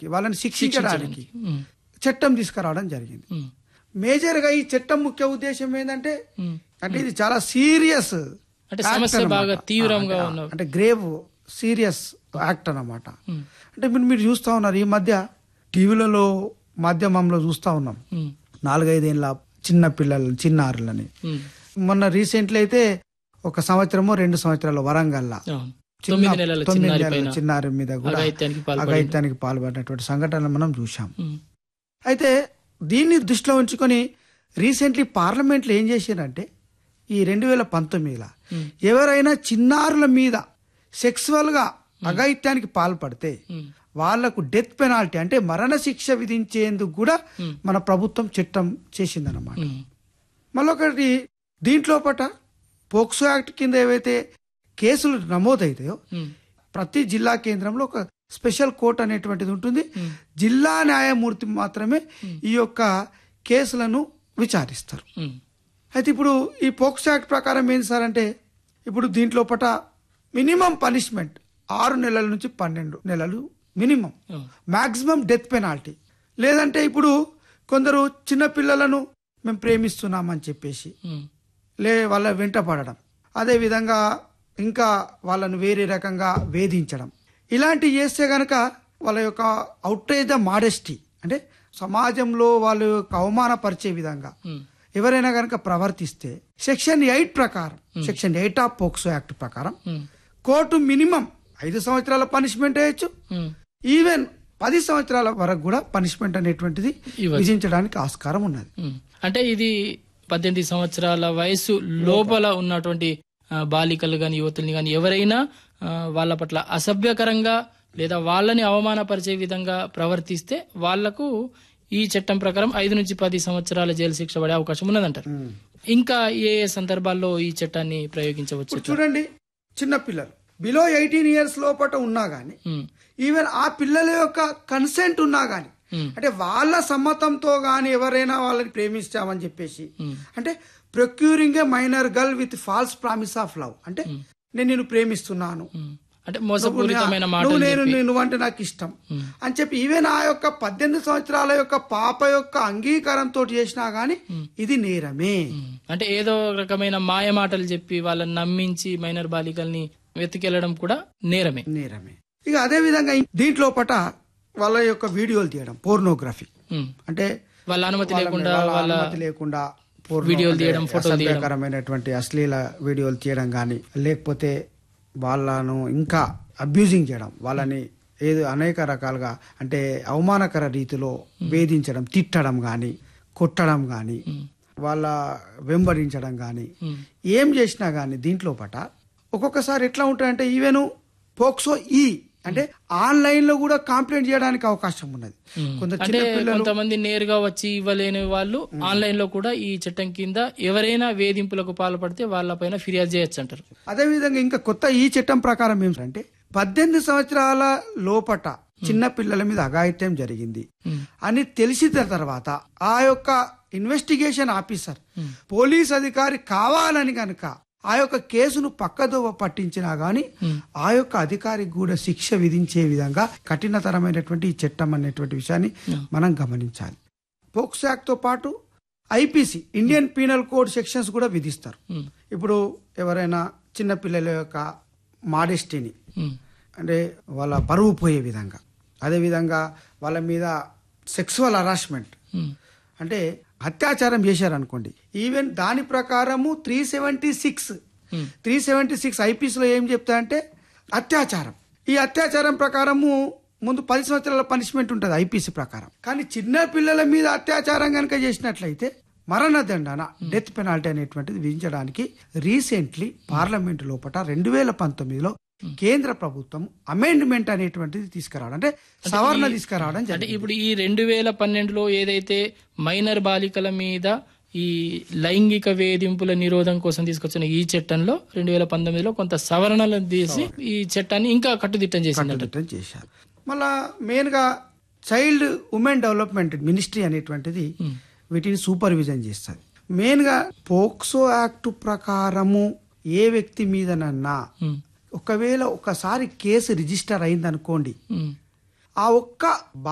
చేయడానికి వాళ్ళని శిక్షించడానికి ఉమ్, చట్టం తీసుకురావడం జరిగింది ఉమ్, మేజర్గా ఈ చట్టం ముఖ్య ఉద్దేశం ఏంటంటే ఉమ్. అంటే ఇది చాలా సీరియస్ అంటే సమస్య బాగా తీవ్రంగా ఉన్న అంటే గ్రేవ్ సీరియస్ యాక్ట్ అన్నమాట ఉమ్, అంటే మీరు మీరు చూస్తా ఉన్నారు ఈ మధ్య టీవీలలో మాధ్యమంలో చూస్తా ఉన్నాం ఉమ్, నాలుగైదేళ్ళ చిన్న పిల్లలు చిన్నారులని ఉమ్, మొన్న రీసెంట్లీ అయితే ఒక సంవత్సరమో రెండు సంవత్సరాల వరంగల్లా అవును. చిన్న- తొమ్మిది నెలల తొమ్మిది చిన్నారి నెలల పైన చిన్నారి మీద కూడా అఘాయిత్యానికి పాల్పడింది. అఘాయిత్యానికి పాల్పడినటువంటి సంఘటనలు మనం చూసాం ఉమ్, అయితే దీన్ని దృష్టిలో ఉంచుకొని రీసెంట్లీ పార్లమెంట్లో ఏం చేశారంటే ఈ రెండు వేల పంతొమ్మిదిలో ఉమ్, ఎవరైనా చిన్నారుల మీద సెక్సువల్గా అఘాయిత్యానికి పాల్పడితే ఉమ్, వాళ్లకు డెత్ పెనాల్టీ అంటే మరణ శిక్ష విధించేందుకు కూడా ఉమ్, మన ప్రభుత్వం చట్టం చేసిందన్నమాట ఉమ్, మళ్ళొకటి దీంట్లో పట పోక్సో యాక్ట్ కింద ఏవైతే కేసులు నమోదైతాయో ఉమ్, ప్రతి జిల్లా కేంద్రంలో ఒక స్పెషల్ కోర్ట్ అనేటువంటిది ఉంటుంది ఉమ్, జిల్లా న్యాయమూర్తి మాత్రమే ఈ యొక్క కేసులను విచారిస్తారు ఉమ్, అయితే ఇప్పుడు ఈ పోక్సో యాక్ట్ ప్రకారం ఏంటి సార్ అంటే ఇప్పుడు దీంట్లో పట మినిమం పనిష్మెంట్ ఆరు నెలల నుంచి పన్నెండు నెలలు మినిమం అవును. మాక్సిమం డెత్ పెనాల్టీ లేదంటే ఇప్పుడు కొందరు చిన్న పిల్లలను మేము ప్రేమిస్తున్నామని చెప్పేసి ఉమ్, లే వాళ్ళ వెంట పడడం అదే విధంగా ఇంకా వాళ్ళను వేరే రకంగా వేధించడం ఇలాంటివి చేస్తే గనక వాళ్ళ యొక్క అవుట్రేజ్ ద మాడెస్టీ అంటే సమాజంలో వాళ్ళు యొక్క అవమానపరిచే విధంగా ఉమ్, ఎవరైనా గనక ప్రవర్తిస్తే సెక్షన్ ఎయిట్ ప్రకారం section eight of POCSO act ప్రకారం ఉమ్, కోర్టు మినిమం ఐదు సంవత్సరాల పనిష్మెంట్ వేయచ్చు ఉమ్, ఈవెన్ పది సంవత్సరాల వరకు కూడా పనిష్మెంట్ అనేటువంటిది ఇవ్వచ్చు. విధించడానికి ఆస్కారం ఉన్నది ఉమ్. అంటే ఇది పద్దెనిమిది సంవత్సరాల వయసు లోపల ఉన్నటువంటి ఆ, బాలికలు గాని యువతుల్ని గాని ఎవరైనా ఆ, వాళ్ళ పట్ల అసభ్యకరంగా లేదా వాళ్ళని అవమానపరిచే విధంగా ప్రవర్తిస్తే వాళ్లకు ఈ చట్టం ప్రకారం ఐదు నుంచి పది సంవత్సరాల జైలు శిక్ష పడే అవకాశం ఉన్నదంటారు ఇంకా ఏ ఏ సందర్భాల్లో ఈ చట్టాన్ని ప్రయోగించవచ్చు ఇప్పుడు చూడండి చిన్న పిల్లలు బిలో ఎయిటీన్ ఇయర్స్ లోపల ఉన్నా గానీ ఉమ్, ఈవెన్ ఆ పిల్లల యొక్క కన్సెంట్ ఉన్నా గానీ ఉమ్, అంటే వాళ్ళ సమ్మతంతో గాని ఎవరైనా వాళ్ళని ప్రేమిస్తామని చెప్పేసి ఉమ్, అంటే procuring a minor girl with false promise of love అంటే నేను నిన్ను ప్రేమిస్తున్నాను ఉమ్. అంటే మోసపూరితమైన నువ్వు మాటలు నేను చెప్పి నువ్వంటే నాకు ఇష్టం ఉమ్, అని చెప్పి ఈవెన్ ఆ యొక్క పద్దెనిమిది సంవత్సరాల యొక్క పాప యొక్క అంగీకారంతో చేసినా గానీ ఇది నేరమే ఉమ్. అంటే ఏదో రకమైన మాయ మాటలు చెప్పి వాళ్ళని నమ్మించి మైనర్ బాలికల్ని వెతికెళ్లడం కూడా నేరమే నేరమే ఇక అదే విధంగా దీంట్లో పట వాళ్ళ యొక్క వీడియోలు తీయడం పోర్నోగ్రఫీ ఉమ్. అంటే వాళ్ళ అనుమతి వాళ్ళ- లేకుండా వాళ్ళ వాళ్ళ అనుమతి లేకుండా porno వీడియోలు అంటే తీయడం, ఫోటోలు తీయడం. అసభ్యకరమైనటువంటి అశ్లీల వీడియోలు తీయడం కానీ లేకపోతే వాళ్ళను ఇంకా అబ్యూజింగ్ చేయడం వాళ్ళని ఏదో అనేక రకాలుగా అంటే అవమానకర రీతిలో వేధించడం తిట్టడం కానీ కొట్టడం కానీ వాళ్ళ వెంబడించడం కానీ ఉమ్. ఏం చేసినా కానీ దీంట్లో పట ఒక్కొక్కసారి ఎట్లా ఉంటాయంటే ఈవెన్ పోక్సో ఈ అంటే ఆన్లైన్ లో కూడా కంప్లైంట్ చేయడానికి అవకాశం ఉన్నది ఉమ్. కొంత అంటే చిన్న పిల్లలు కొంతమంది నేరుగా వచ్చి ఇవ్వలేని వాళ్ళు ఆన్లైన్ లో కూడా ఈ చట్టం కింద ఎవరైనా వేధింపులకు పాల్పడితే వాళ్ళపైన ఫిర్యాదు చేయొచ్చు అంటారు అదేవిధంగా ఇంకా కొత్త ఈ చట్టం ప్రకారం ఏమిటంటే పద్దెనిమిది సంవత్సరాల లోపట చిన్న పిల్లల మీద అఘాయిత్యం జరిగింది ఉమ్. అని తెలిసిన తర్వాత ఆ యొక్క ఇన్వెస్టిగేషన్ ఆఫీసర్ పోలీస్ అధికారి కావాలని గనక ఆ యొక్క కేసును పక్కదోవ పట్టించినా గాని ఆ యొక్క అధికారికి కూడా శిక్ష విధించే విధంగా కఠినతరమైనటువంటి ఈ చట్టం అనేటువంటి విషయాన్ని మనం గమనించాలి పోక్సో యాక్ట్ తో పాటు IPC Indian penal code sections కూడా విధిస్తారు ఉమ్. ఇప్పుడు ఎవరైనా చిన్న పిల్లల యొక్క మాడెస్టీని ఉమ్. అంటే వాళ్ళ పరువు పోయే విధంగా అదేవిధంగా వాళ్ళ మీద సెక్సువల్ హరాస్మెంట్ ఉమ్. అంటే అత్యాచారం చేశారనుకోండి ఈవెన్ దాని ప్రకారము three seventy six um. Three seventy six ఐపీసీలో ఏం చెప్తా అంటే అత్యాచారం ఈ అత్యాచారం ప్రకారము ముందు పది సంవత్సరాల పనిష్మెంట్ ఉంటుంది ఐపీసీ ప్రకారం కానీ చిన్న పిల్లల మీద అత్యాచారం కనుక చేసినట్లయితే మరణదండన డెత్ పెనాల్టీ అనేటువంటిది విధించడానికి రీసెంట్లీ పార్లమెంట్ లోపల రెండు వేల పంతొమ్మిదిలో కేంద్ర ప్రభుత్వం అమెండ్మెంట్ అనేటువంటిది తీసుకురావడం అంటే సవరణ తీసుకురావడం అంటే జరిగింది ఇప్పుడు ఈ రెండు వేల పన్నెండులో ఏదైతే మైనర్ బాలికల మీద ఈ లైంగిక వేధింపుల నిరోధం కోసం తీసుకొచ్చిన ఈ చట్టంలో రెండు వేల పంతొమ్మిదిలో కొంత సవరణలు తీసి ఈ చట్టాన్ని ఇంకా కట్టుదిట్టం చేసిందంట కట్టుదిట్టం చేశారు మళ్ళా మెయిన్ గా చైల్డ్ ఉమెన్ డెవలప్మెంట్ మినిస్ట్రీ అనేటువంటిది వీటిని సూపర్విజన్ చేస్తుంది మెయిన్ గా పోక్సో యాక్ట్ ప్రకారము ఏ వ్యక్తి మీదనన్నా ఉమ్. ఒకవేళ ఒకసారి కేసు రిజిస్టర్ అయిందనుకోండి ఉమ్. ఆ ఒక్క